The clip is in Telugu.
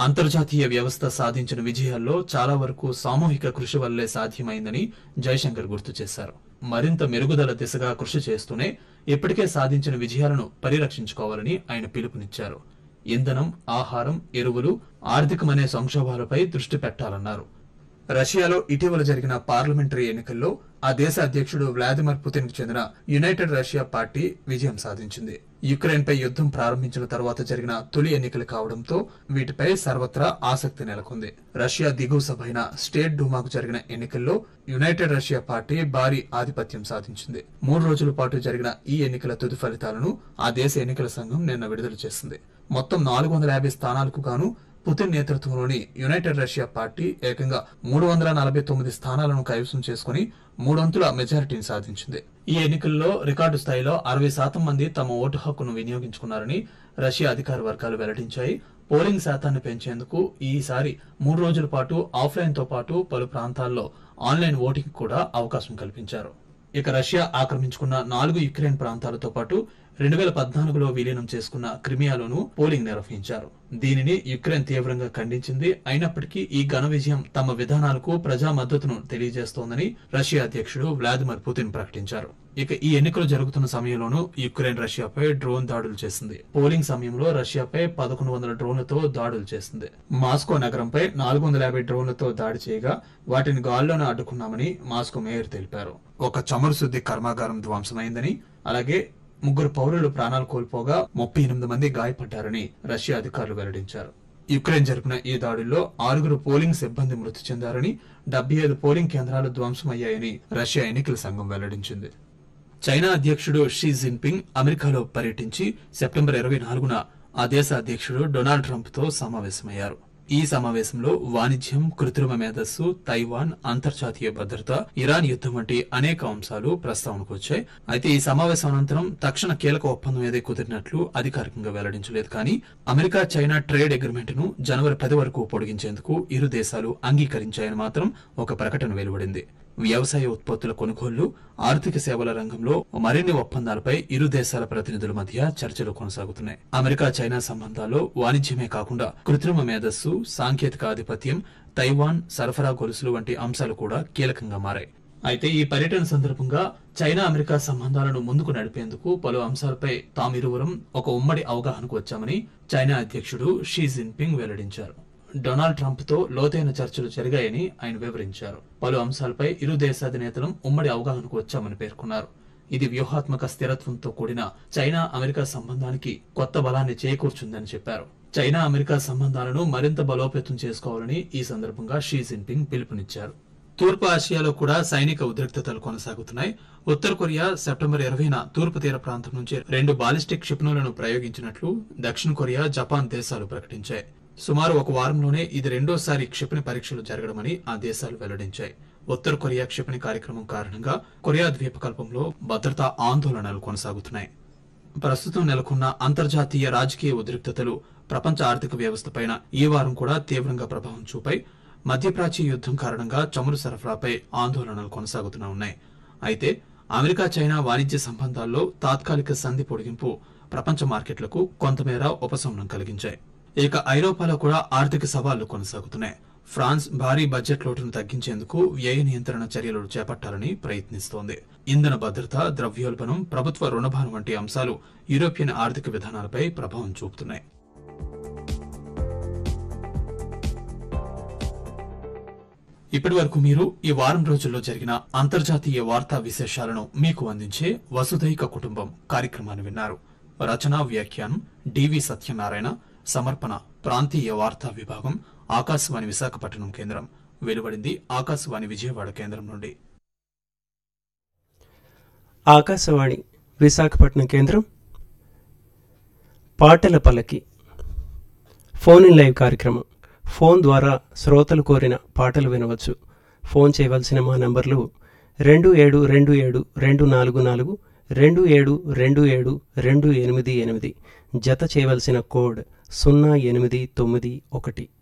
అంతర్జాతీయ వ్యవస్థ సాధించిన విజయాల్లో చాలా వరకు సామూహిక కృషి వల్లే సాధ్యమైందని జయశంకర్ గుర్తు చేశారు మరింత మెరుగుదల దిశగా కృషి చేస్తూనే ఇప్పటికే సాధించిన విజయాలను పరిరక్షించుకోవాలని ఆయన పిలుపునిచ్చారు ఇంధనం ఆహారం ఎరువులు ఆర్థికమనే సంక్షోభాలపై దృష్టి పెట్టాలన్నారు రష్యాలో ఇటీవల జరిగిన పార్లమెంటరీ ఎన్నికల్లో ఆ దేశ అధ్యక్షుడు వ్లాదిమిర్ పుతిన్ కు చెందిన యునైటెడ్ రష్యా పార్టీ విజయం సాధించింది యుక్రెయిన్ పై యుద్ధం ప్రారంభించిన తర్వాత జరిగిన తొలి ఎన్నికలు కావడంతో వీటిపై సర్వత్రా ఆసక్తి నెలకొంది రష్యా దిగువ సభ అయిన స్టేట్ డూమాకు జరిగిన ఎన్నికల్లో యునైటెడ్ రష్యా పార్టీ భారీ ఆధిపత్యం సాధించింది మూడు రోజుల పాటు జరిగిన ఈ ఎన్నికల తుది ఫలితాలను ఆ దేశ ఎన్నికల సంఘం నిన్న విడుదల చేసింది మొత్తం నాలుగు వందల యాభై స్థానాలకు గాను పుతిన్ నేతృత్వంలోని యునైటెడ్ రష్యా పార్టీ ఏకంగా మూడు వందల నలభై తొమ్మిది స్థానాలను కైవసం చేసుకుని మూడొంతుల మెజారిటీని సాధించింది ఈ ఎన్నికల్లో రికార్డు స్థాయిలో అరవై శాతం మంది తమ ఓటు హక్కును వినియోగించుకున్నారని రష్యా అధికార వర్గాలు వెల్లడించాయి పోలింగ్ శాతాన్ని పెంచేందుకు ఈసారి మూడు రోజుల పాటు ఆఫ్లైన్ తో పాటు పలు ప్రాంతాల్లో ఆన్లైన్ ఓటింగ్ కూడా అవకాశం కల్పించారు ఇక రష్యా ఆక్రమించుకున్న నాలుగు యుక్రెయిన్ ప్రాంతాలతో పాటు రెండు వేల పద్నాలుగులో విలీనం చేసుకున్న క్రిమియాలోనూ పోలింగ్ నిర్వహించారు దీనిని యుక్రెయిన్ తీవ్రంగా ఖండించింది అయినప్పటికీ ఈ ఘన విజయం తమ విధానాలకు ప్రజా మద్దతును తెలియజేస్తోందని రష్యా అధ్యక్షుడు వ్లాదిమిర్ పుతిన్ ప్రకటించారు ఇక ఈ ఎన్నికలు జరుగుతున్న సమయంలోనూ యుక్రెయిన్ రష్యాపై డ్రోన్ దాడులు చేసింది పోలింగ్ సమయంలో రష్యాపై పదకొండు వందల డ్రోన్లతో దాడులు చేసింది మాస్కో నగరంపై నాలుగు వందల యాభై డ్రోన్లతో దాడి చేయగా వాటిని గాల్లోనే అడ్డుకున్నామని మాస్కో మేయర్ తెలిపారు ఒక చమురు శుద్ధి కర్మాగారం ధ్వంసమైందని అలాగే ముగ్గురు పౌరులు ప్రాణాలు కోల్పోగా ముప్పై ఎనిమిది మంది గాయపడ్డారని రష్యా అధికారులు వెల్లడించారు యుక్రెయిన్ జరిపిన ఈ దాడుల్లో ఆరుగురు పోలింగ్ సిబ్బంది మృతి చెందారని డెబ్బై ఐదు పోలింగ్ కేంద్రాలు ధ్వంసమయ్యాయని రష్యా ఎన్నికల సంఘం వెల్లడించింది చైనా అధ్యక్షుడు షీ జిన్పింగ్ అమెరికాలో పర్యటించి సెప్టెంబర్ ఇరవై నాలుగున ఆ దేశ అధ్యక్షుడు డొనాల్డ్ ట్రంప్ తో సమావేశమయ్యారు ఈ సమావేశంలో వాణిజ్యం కృత్రిమ మేధస్సు తైవాన్ అంతర్జాతీయ భద్రత ఇరాన్ యుద్ధం వంటి అనేక అంశాలు ప్రస్తావనకు వచ్చాయి అయితే ఈ సమావేశం అనంతరం తక్షణ కీలక ఒప్పందం ఏదే కుదిరినట్లు అధికారికంగా వెల్లడించలేదు కానీ అమెరికా చైనా ట్రేడ్ అగ్రిమెంట్ ను జనవరి పది వరకు పొడిగించేందుకు ఇరు దేశాలు అంగీకరించాయని మాత్రం ఒక ప్రకటన వెలువడింది వ్యవసాయ ఉత్పత్తుల కొనుగోళ్లు ఆర్థిక సేవల రంగంలో మరిన్ని ఒప్పందాలపై ఇరు దేశాల ప్రతినిధుల మధ్య చర్చలు కొనసాగుతున్నాయి అమెరికా చైనా సంబంధాల్లో వాణిజ్యమే కాకుండా కృత్రిమ మేధస్సు సాంకేతిక ఆధిపత్యం తైవాన్ సరఫరా గొలుసులు వంటి అంశాలు కూడా కీలకంగా మారాయి అయితే ఈ పర్యటన సందర్భంగా చైనా అమెరికా సంబంధాలను ముందుకు నడిపేందుకు పలు అంశాలపై తామిరువురం ఒక ఉమ్మడి అవగాహనకు వచ్చామని చైనా అధ్యక్షుడు షీ జిన్పింగ్ వెల్లడించారు డొనాల్డ్ ట్రంప్ తో లోతైన చర్చలు జరిగాయని ఆయన వివరించారు పలు అంశాలపై ఇరు దేశాధినేతలు ఉమ్మడి అవగాహనకు వచ్చామని పేర్కొన్నారు ఇది వ్యూహాత్మక స్థిరత్వంతో కూడిన చైనా అమెరికా సంబంధానికి కొత్త బలాన్ని చేకూర్చుందని చెప్పారు చైనా అమెరికా సంబంధాలను మరింత బలోపేతం చేసుకోవాలని ఈ సందర్భంగా షీ జిన్పింగ్ పిలుపునిచ్చారు తూర్పు ఆసియాలో కూడా సైనిక ఉద్రిక్తతలు కొనసాగుతున్నాయి ఉత్తర కొరియా సెప్టెంబర్ ఇరవైన తూర్పు తీర ప్రాంతం నుంచి రెండు బాలిస్టిక్ క్షిపణులను ప్రయోగించినట్లు దక్షిణ కొరియా జపాన్ దేశాలు ప్రకటించాయి సుమారు ఒక వారంలోనే ఇది రెండోసారి క్షిపణి పరీక్షలు జరగడమని ఆ దేశాలు వెల్లడించాయి ఉత్తర కొరియా క్షిపణి కార్యక్రమం కారణంగా కొరియా ద్వీపకల్పంలో భద్రతా ఆందోళనలు కొనసాగుతున్నాయి ప్రస్తుతం నెలకొన్న అంతర్జాతీయ రాజకీయ ఉద్రిక్తతలు ప్రపంచ ఆర్థిక వ్యవస్థపైన ఈ వారం కూడా తీవ్రంగా ప్రభావం చూపాయి మధ్యప్రాచ్య యుద్ధం కారణంగా చమురు సరఫరాపై ఆందోళనలు కొనసాగుతూనే ఉన్నాయి అయితే అమెరికా చైనా వాణిజ్య సంబంధాల్లో తాత్కాలిక సంధి పొడిగింపు ప్రపంచ మార్కెట్లకు కొంతమేర ఉపశమనం కలిగించాయి ఇక ఐరోపాలో కూడా ఆర్థిక సవాళ్లు కొనసాగుతున్నాయి ఫ్రాన్స్ భారీ బడ్జెట్ లోటును తగ్గించేందుకు వ్యయ నియంత్రణ చర్యలు చేపట్టాలని ప్రయత్నిస్తోంది ఇంధన భద్రత ద్రవ్యోల్బణం ప్రభుత్వ రుణభారం వంటి అంశాలు యూరోపియన్ ఆర్థిక విధానాలపై ప్రభావం చూపుతున్నాయి ఇప్పటి వరకు మీరు ఈ వారం రోజుల్లో జరిగిన అంతర్జాతీయ వార్తా విశేషాలను మీకు అందించే వసుధైక కుటుంబం కార్యక్రమాన్ని విన్నారు రచనా వ్యాఖ్యానం డివి సత్యనారాయణ సమర్పణ ప్రాంతీయ వార్తా విభాగం ఆకాశవాణి విశాఖపట్నం కేంద్రం వెలువడింది ఆకాశవాణి విజయవాడ కేంద్రం నుండి ఆకాశవాణి విశాఖపట్నం కేంద్రం పాటల పలకి ఫోన్ ఇన్ లైవ్ కార్యక్రమం ఫోన్ ద్వారా శ్రోతలు కోరిన పాటలు వినవచ్చు ఫోన్ చేయవలసిన మా నంబర్లు రెండు ఏడు రెండు ఏడు రెండు నాలుగు నాలుగు రెండు ఏడు రెండు ఏడు రెండు ఎనిమిది ఎనిమిది జత చేయవలసిన కోడ్ సున్నా ఎనిమిది తొమ్మిది ఒకటి